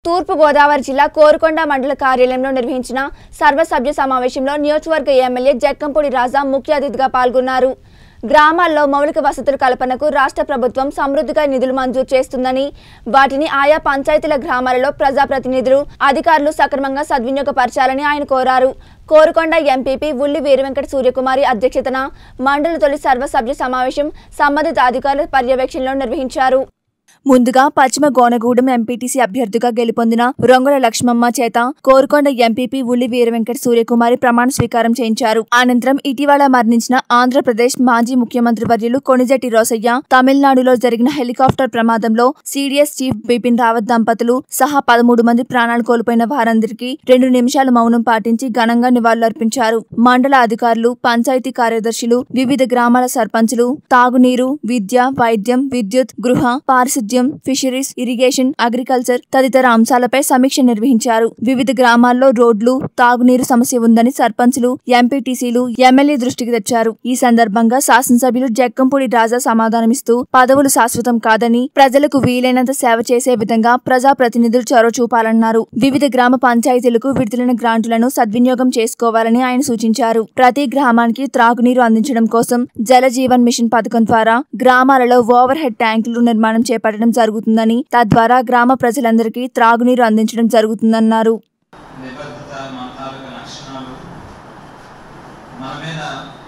తూర్పు గోదావరి జిల్లా కోరుకొండ మండల కార్యాలయంలో నిర్వహించిన సర్వసభ్య సమావేశంలో నియోజకవర్గ ఎమ్మెల్యే జక్కంపూడి రాజా ముఖ్య అతిథిగా పాల్గొన్నారు గ్రామాల్లో మౌలిక వసతుల కల్పనకు రాష్ట్ర ప్రభుత్వం సమృద్ధిగా నిధులు మంజూరు చేస్తుందని వాటిని ఆయా పంచాయతీల గ్రామాలలో ప్రజాప్రతినిధులు అధికారులు సక్రమంగా సద్వినియోగపరచాలని ఆయన కోరారు కోరుకొండ ఎంపీపీ ఉల్లి వీరవెంకట సూర్యకుమారి అధ్యక్షతన మండలి తొలి సర్వసభ్య సమావేశం సంబంధిత అధికారుల పర్యవేక్షణలో నిర్వహించారు ముందుగా పశ్చిమ గోనగూడెం ఎంపీటీసీ అభ్యర్థిగా గెలుపొందిన రొంగల లక్ష్మమ్మ చేత కోరుకొండ ఎంపీపీ ఉల్లి వీరవెంకట సూర్యకుమారి ప్రమాణ స్వీకారం చేయించారు అనంతరం ఇటీవల మరణించిన ఆంధ్రప్రదేశ్ మాజీ ముఖ్యమంత్రి వర్యులు కొణిజెట్టి రోసయ్య తమిళనాడులో జరిగిన హెలికాప్టర్ ప్రమాదంలో సీడీఎస్ చీఫ్ బిపిన్ రావత్ దంపతులు సహా పదమూడు మంది ప్రాణాలు కోల్పోయిన వారందరికీ రెండు నిమిషాల మౌనం పాటించి ఘనంగా నివాళులర్పించారు మండల అధికారులు పంచాయతీ కార్యదర్శులు వివిధ గ్రామాల సర్పంచులు తాగునీరు విద్య వైద్యం విద్యుత్ గృహ పారిశుద్ధ్యం ఫిషరీస్ ఇరిగేషన్ అగ్రికల్చర్ తదితర అంశాలపై సమీక్ష నిర్వహించారు వివిధ గ్రామాల్లో రోడ్లు తాగునీరు సమస్య ఉందని సర్పంచులు ఎంపీటీసీలు ఎమ్మెల్యే దృష్టికి తెచ్చారు ఈ సందర్భంగా శాసనసభ్యులు జక్కంపూడి రాజా సమాధానమిస్తూ పదవులు శాశ్వతం కాదని ప్రజలకు వీలైనంత సేవ చేసే విధంగా ప్రజా ప్రతినిధులు చొరవ చూపాలన్నారు వివిధ గ్రామ పంచాయతీలకు విడుదలైన గ్రాంట్లను సద్వినియోగం చేసుకోవాలని ఆయన సూచించారు ప్రతి గ్రామానికి త్రాగునీరు అందించడం కోసం జల జీవన్ మిషన్ పథకం ద్వారా గ్రామాలలో ఓవర్ హెడ్ ట్యాంకులు నిర్మాణం చేపట్టడం జరుగుతుందని తద్వారా గ్రామ ప్రజలందరికీ త్రాగునీరు అందించడం జరుగుతుందన్నారు నిబద్ధత మన తాలూకా లక్షణాలు మన మీద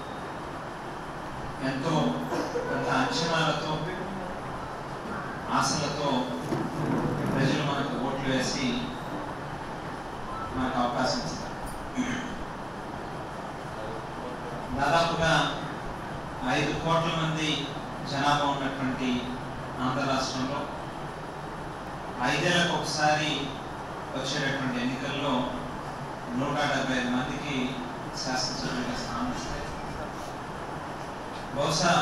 ఎంతో పెద్ద అంచనాలతో ఆశలతో ప్రజలు మనకు ఓట్లు వేసి మనకు అవకాశం ఇస్తారు దాదాపుగా ఐదు కోట్ల మంది జనాభా ఉన్నటువంటి ఆంధ్ర రాష్ట్రంలో ఐదేళ్లకు ఒకసారి వచ్చేటటువంటి ఎన్నికల్లో నూట డెబ్బై ఐదు మందికి శాసనసభ్యులుగా స్థానం ఇస్తాయి బహుశా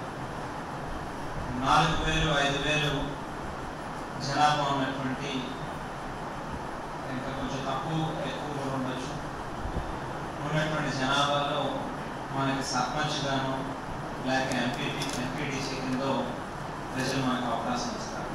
నాలుగు వేలు ఐదు వేలు జనాభా ఉన్నటువంటి ఇంకా కొంచెం తక్కువ ఎక్కువ కూడా ఉండొచ్చు ఉన్నటువంటి జనాభాలో మనకి సర్పంచ్ గాను లేక ఎంపీటీ ఎంపీటీసీ కిందో ప్రజలు మనకు అవకాశం ఇస్తారు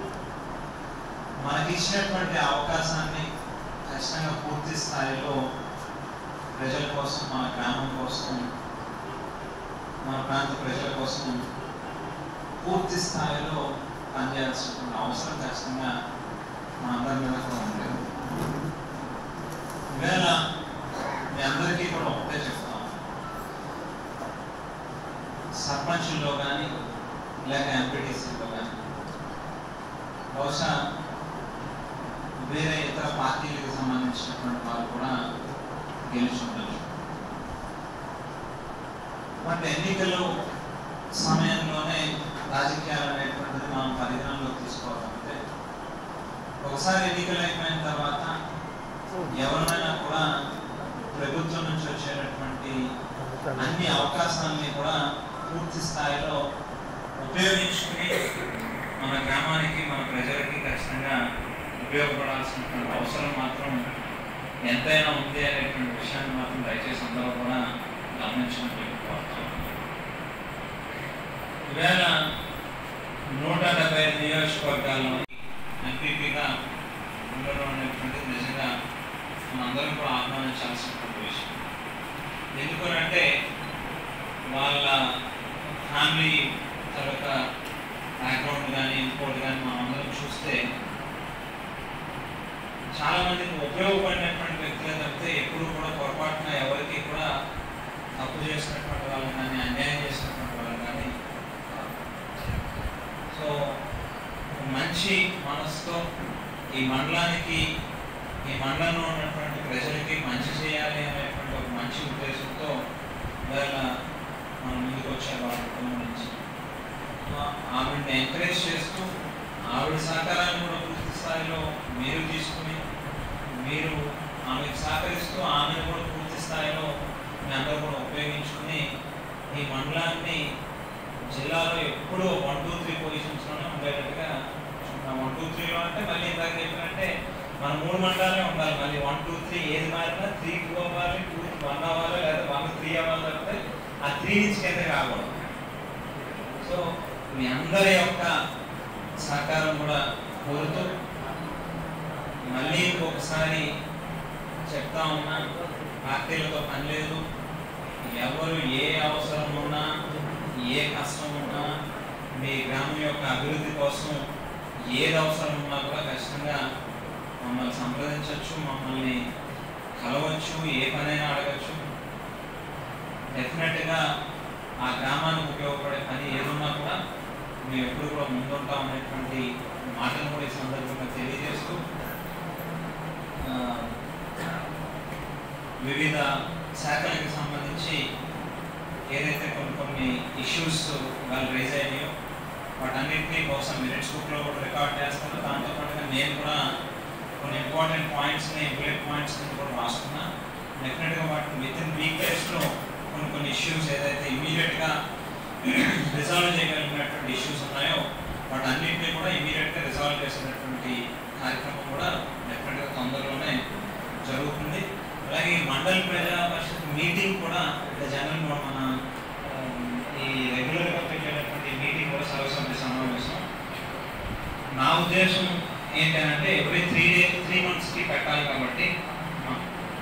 మనకి ఇచ్చినటువంటి అవకాశాన్ని ఖచ్చితంగా పూర్తి స్థాయిలో ప్రజల కోసం మన గ్రామం కోసం మన ప్రాంత ప్రజల కోసం పూర్తి స్థాయిలో పనిచేయాల్సినటువంటి అవసరం ఖచ్చితంగా మా అందరి మీద కూడా ఉంది ఈవేళ మీ అందరికీ కూడా ఒకటే చెప్తాం సర్పంచుల్లో కానీ లేక ఎంపీటీసీలో కానీ బహుశా వేరే ఇతర పార్టీలకు సంబంధించినటువంటి వాళ్ళు కూడా గెలిచి ఉండొచ్చు బట్ ఎన్నికలు సమయంలోనే రాజకీయాలు అనేటువంటిది మనం పరిగణనలోకి తీసుకోవాలంటే ఒకసారి ఎన్నికలు అయిపోయిన తర్వాత ఎవరినైనా కూడా ప్రభుత్వం నుంచి వచ్చేటటువంటి అన్ని అవకాశాలని కూడా పూర్తి స్థాయిలో ఉపయోగించుకుని మన గ్రామానికి మన ప్రజలకి ఖచ్చితంగా ఉపయోగపడాల్సినటువంటి అవసరం మాత్రం ఎంతైనా ఉంది అనేటువంటి విషయాన్ని మాత్రం దయచేసి అందరూ కూడా గమనించినట్టు ఈవేళ నూట డెబ్బై ఐదు నియోజకవర్గాల్లో ఎంపీపీగా ఉండడం అనేటువంటిది నిజంగా మనందరం కూడా ఆహ్వానించాల్సినటువంటి విషయం ఎందుకనంటే వాళ్ళ ఫ్యామిలీ తర్వాత బ్యాక్గ్రౌండ్ కానీ ఇంకోటి కానీ మనం అందరం చూస్తే చాలా మందికి ఉపయోగపడినటువంటి వ్యక్తులే తప్పితే ఎప్పుడు కూడా పొరపాటున ఎవరికి కూడా తప్పు చేసినటువంటి వాళ్ళని కానీ అన్యాయం చేసినటువంటి వాళ్ళని కానీ కాదు. సో ఒక మంచి మనసుతో ఈ మండలానికి ఈ మండలంలో ఉన్నటువంటి ప్రజలకి మంచి చేయాలి అనేటువంటి ఒక మంచి ఉద్దేశంతో ఇవాళ మనం ముందుకు వచ్చారు వాళ్ళ కుటుంబం నుంచి ఆ- ఆవిడని ఎంకరేజ్ చేస్తూ ఆవిడ సహకారాన్ని కూడా పూర్తి స్థాయిలో మీరు తీసుకుని మీరు ఆమెకు సహకరిస్తూ ఆమెను కూడా పూర్తి స్థాయిలో మీ అందరూ కూడా ఉపయోగించుకుని ఈ మండలాన్ని జిల్లాలో ఎప్పుడూ వన్ టూ త్రీ పొజిషన్స్లోనే ఉండేటట్టుగా వన్ టూ త్రీలో అంటే మళ్ళీ ఇందాక చెప్పినట్టే మన మూడు మండలాలే ఉండాలి మళ్ళీ వన్ టూ త్రీ ఏది మారినా త్రీ టూ అవ్వాలి టూ వన్ అవ్వాలి లేదా వన్ త్రీ అవ్వాలి తప్పితే ఆ త్రీ నుంచి కింద కాకూడదు సో మీ అందరి యొక్క సహకారం కూడా కోరుతూ మళ్ళీ ఇంకొకసారి చెప్తా ఉన్నా పార్టీలతో పని లేదు ఎవరు ఏ అవసరం ఉన్నా ఏ కష్టం ఉన్నా మీ గ్రామం యొక్క అభివృద్ధి కోసం ఏది అవసరం ఉన్నా కూడా ఖచ్చితంగా మమ్మల్ని సంప్రదించవచ్చు మమ్మల్ని కలవచ్చు ఏ పనైనా అడగచ్చు డెఫినెట్గా ఆ గ్రామానికి ఉపయోగపడే పని ఏదున్నా కూడా మేము ఎప్పుడు కూడా ముందుంటాం అనేటువంటి మాటలు కూడా ఈ సందర్భంగా తెలియజేస్తూ ఆ, వివిధ శాఖలకు సంబంధించి ఏదైతే కొన్ని కొన్ని ఇష్యూస్ వాళ్ళు రైజ్ అయినాయో వాటన్నిటినీ బహుశా మినిట్స్ బుక్లో కూడా రికార్డ్ చేస్తాను దాంతో పాటుగా నేను కూడా కొన్ని ఇంపార్టెంట్ పాయింట్స్ని బుల్లెట్ పాయింట్స్ని కూడా రాసుకున్నా డెఫినెట్గా వాటిని విత్ ఇన్ వీక్ డేస్లో కొన్ని కొన్ని ఇష్యూస్ ఏదైతే ఇమీడియట్గా రిజాల్వ్ చేయగలిగినటువంటి ఇష్యూస్ ఉన్నాయో వాటన్నిటిని కూడా ఇమీడియట్గా రిజాల్వ్ చేసేటటువంటి కార్యక్రమం కూడా డెఫినెట్గా తొందరలోనే జరుగుతుంది అలాగే ఈ మండల ప్రజా పరిషత్ మీటింగ్ కూడా అంటే జనరల్ మన ఆ, ఈ రెగ్యులర్గా పెట్టేటటువంటి మీటింగ్ కూడా సర్వసభ్య సమావేశం నా ఉద్దేశం ఏంటంటే ఎవ్రీ త్రీ డే త్రీ మంత్స్కి పెట్టాలి కాబట్టి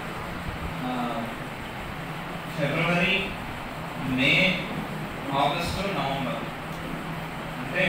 ఆ, ఫిబ్రవరి మే ఆగస్ట్